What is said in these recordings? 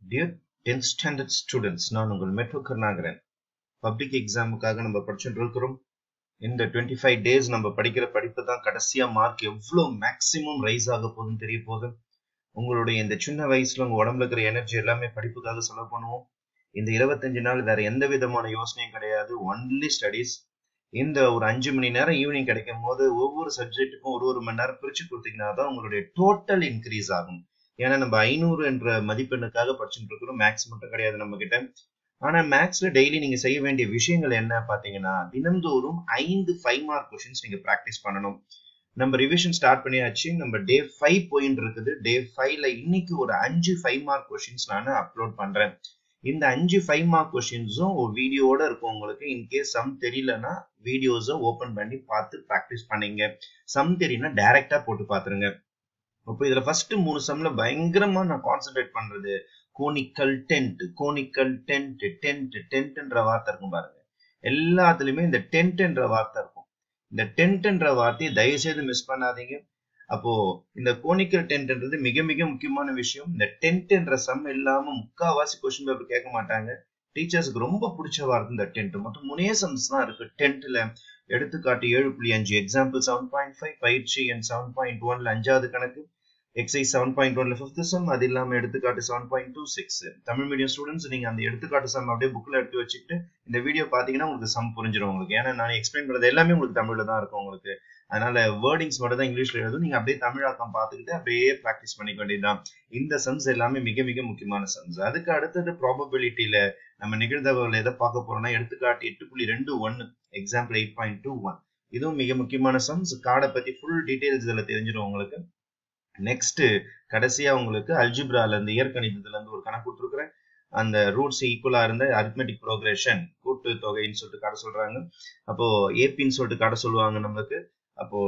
dear tenth standard students நான் உங்கள் metro Karunakaran public எக்ஸாமுக்காக நம்ம படிச்சுட்டு இருக்கிறோம் இந்த டுவெண்ட்டி ஃபைவ் டேஸ் நம்ம படிக்கிற படிப்பு தான் கடைசியா மார்க் எவ்வளோ மேக்சிமம் ரைஸ் ஆக போகுதுன்னு தெரிய போகுது உங்களுடைய இந்த சின்ன வயசுல உங்க உடம்புல இருக்கிற எனர்ஜி எல்லாமே படிப்புக்காக செலவு பண்ணுவோம் இந்த இருபத்தஞ்சு நாள் வேற எந்த விதமான யோசனையும் கிடையாது ஒன்லி ஸ்டடீஸ் இந்த ஒரு அஞ்சு மணி நேரம் ஈவினிங் கிடைக்கும் போது ஒவ்வொரு சப்ஜெக்ட்டுக்கும் ஒரு ஒரு மணி நேரம் பிரிச்சு கொடுத்தீங்கன்னா தான் உங்களுடைய டோட்டல் இன்க்ரீஸ் ஆகும் ஏன்னா நம்ம ஐநூறு என்ற மதிப்பெண்ணுக்காக படிச்சுட்டு இருக்கிறோம் மேக்ஸ் மட்டும் கிடையாது நம்ம கிட்ட ஆனா மேக்ஸ்ல டெய்லி நீங்க செய்ய வேண்டிய விஷயங்கள் என்ன பாத்தீங்கன்னா தினந்தோறும் ஐந்து ஃபைவ் மார்க் கொஸ்டின்ஸ் நீங்க ப்ராக்டிஸ் பண்ணணும் நம்ம ரிவிஷன் ஸ்டார்ட் பண்ணியாச்சு நம்ம டே ஃபைவ் போயின்னு இருக்குது டே ஃபைவ்ல இன்னைக்கு ஒரு அஞ்சு ஃபைவ் மார்க் கொஸ்டின்ஸ் நான் அப்லோட் பண்றேன் இந்த அஞ்சு ஃபைவ் மார்க் கொஸ்டின்ஸும் ஒரு வீடியோட இருக்கும் உங்களுக்கு இன்கேஸ் சம் தெரியலன்னா வீடியோஸை ஓபன் பண்ணி பார்த்து ப்ராக்டிஸ் பண்ணீங்க சம் தெரியலனா டைரக்டா போட்டு பாத்துருங்க அப்போ இதுல ஃபர்ஸ்ட் மூணு சம்ல பயங்கரமா நான் கான்சென்ட்ரேட் பண்றது conical tent conical tent tent டென்ட்ன்ற வார்த்தை இருக்கும் பாருங்க எல்லாத்துலயுமே இந்த டென்ட்ன்ற வார்த்தை இருக்கும் இந்த டென்ட்ன்ற வார்த்தையை தயவு செய்து மிஸ் பண்ணாதீங்க அப்போ இந்த கோனிக்கல் டென்ட்ன்றது மிக மிக முக்கியமான விஷயம் இந்த டென்ட்ன்ற சம் இல்லாம முக்காவாசி கொஸ்டின் பேப்பர் கேட்க மாட்டாங்க டீச்சர்ஸ்க்கு ரொம்ப பிடிச்ச வார்த்தை இந்த டென்ட் மொத்தம் முனைய சம்ஸ் தான் இருக்கு டென்ட்ல எடுத்துக்காட்டு ஏழு புள்ளி அஞ்சு எக்ஸாம்பிள் செவன் பாயிண்ட் ஃபைவ் பயிற்சி அண்ட் செவன் பாயிண்ட் ஒன்ல அஞ்சாவது கணக்கு எக்ஸைஸ் செவன் பாயிண்ட் ஒன்ல ஃபிஃப்த் சம் அது இல்லாம எடுத்துக்காட்டு seven point two six Tamil medium students நீங்க அந்த எடுத்துக்காட்டு சம் அப்படியே புக்ல எடுத்து வச்சுக்கிட்டு இந்த வீடியோ பாத்தீங்கன்னா உங்களுக்கு சம் புரிஞ்சிடும் உங்களுக்கு ஏன்னா நான் எக்ஸ்பிளைன் பண்ணது எல்லாமே உங்களுக்கு தமிழ்ல தான் இருக்கும் உங்களுக்கு அதனால வேர்டிங்ஸ் மட்டும் தான் இங்கிலீஷ்ல எழுதும் நீங்க அப்படியே தமிழாக்கம் பார்த்துக்கிட்டு அப்படியே ப்ராக்டிஸ் பண்ணிக்க வேண்டியதுதான் இந்த சம்ஸ் எல்லாமே மிக மிக முக்கியமான சம்ஸ் அதுக்கு அடுத்தது ப்ராபபிலிட்டியில நம்ம நிகழ்தகவுல எதை பார்க்க போறோம்னா எடுத்துக்காட்டு எட்டு புள்ளி ரெண்டு ஒன்னு example eight point two one இதுவும் மிக முக்கியமான சம்ஸ் கார்டை பத்தி ஃபுல் டீடைல்ஸ் இதுல தெரிஞ்சிடும் உங்களுக்கு நெக்ஸ்ட் கடைசியா உங்களுக்கு அல்ஜிப்ரால இருந்து இயற்கணிதத்துல இருந்து ஒரு கணக்கு கொடுத்துருக்குறேன் அந்த ரூட்ஸ் ஈக்குவலா இருந்த அரித்மெட்டிக் ப்ரோக்ரஷன் கூட்டு தொகைன்னு சொல்லிட்டு காட்ட சொல்றாங்க அப்போ ஏபின்னு சொல்லிட்டு காட்ட சொல்லுவாங்க நம்மளுக்கு அப்போ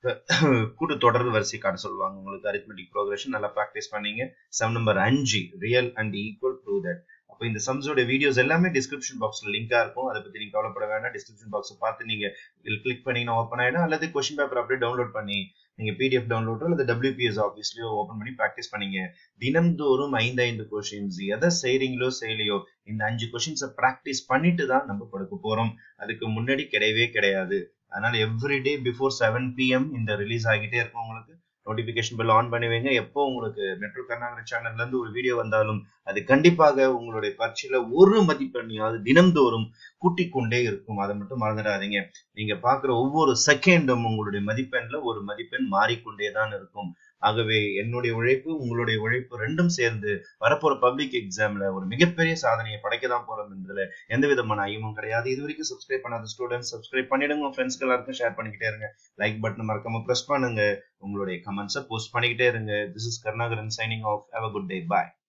கூட்டு தொடர் வரிசை காட்ட சொல்லுவாங்க உங்களுக்கு அரித்மெட்டிக் ப்ரோக்ரஷன் நல்லா ப்ராக்டிஸ் பண்ணீங்க சம் நம்பர் அஞ்சு real and equal to that அப்போ இந்த சம்ஸோட வீடியோஸ் எல்லாமே டிஸ்கிரிப்ஷன் பாக்ஸ்ல லிங்கா இருக்கும் அதை பத்தி நீங்க கவலைப்பட வேண்டாம் டிஸ்கிரிப்ஷன் பாக்ஸ் பார்த்து நீங்க கிளிக் பண்ணீங்கன்னா ஓப்பன் ஆயிடும் அல்லது கொஸ்டின் பேப்பர் அப்படியே டவுன்லோட் பண்ணி நீங்க பிடிஎஃப் டவுன்லோடோ அல்லது டபிள்யூபிஎஸ் ஆஃபீஸ்லயோ ஓப்பன் பண்ணி ப்ராக்டிஸ் பண்ணீங்க தினம்தோறும் ஐந்து ஐந்து கொஸ்டின்ஸ் எதை செய்றீங்களோ செய்யலையோ இந்த அஞ்சு கொஸ்டின்ஸை ப்ராக்டிஸ் பண்ணிட்டு தான் நம்ம படுக்க போறோம் அதுக்கு முன்னாடி கிடையவே கிடையாது அதனால every day before seven PM இந்த ரிலீஸ் ஆகிட்டே இருக்கும் உங்களுக்கு நோட்டிபிகேஷன் பெல் ஆன் பண்ணி வைங்க எப்போ உங்களுக்கு மெட்ரோ கர்நாடக சேனல்ல இருந்து ஒரு வீடியோ வந்தாலும் அது கண்டிப்பாக உங்களுடைய பரீட்சையில ஒரு மதிப்பெண்ணையாவது தினம்தோறும் கூட்டிக் கொண்டே இருக்கும் அதை மட்டும் மறந்துடாதீங்க நீங்க பாக்குற ஒவ்வொரு செகண்டும் உங்களுடைய மதிப்பெண்ல ஒரு மதிப்பெண் மாறிக்கொண்டே தான் இருக்கும் ஆகவே என்னுடைய உழைப்பு உங்களுடைய உழைப்பு ரெண்டும் சேர்ந்து வரப்போற பப்ளிக் எக்ஸாம்ல ஒரு மிகப்பெரிய சாதனையை படைக்க தான் போறோம் என்பதுல எந்த விதமான ஐயமும் கிடையாது இது வரைக்கும் சப்ஸ்கிரைப் பண்ணாத ஸ்டூடெண்ட்ஸ் சப்ஸ்கிரைப் பண்ணிடுங்க உங்க ஃப்ரெண்ட்ஸ்க்கு எல்லாருக்கும் ஷேர் பண்ணிக்கிட்டே இருங்க லைக் பட்டன் மறக்காம ப்ரெஸ் பண்ணுங்க உங்களுடைய கமெண்ட்ஸை போஸ்ட் பண்ணிக்கிட்டே இருங்க this is Karunakaran signing off have a good day bye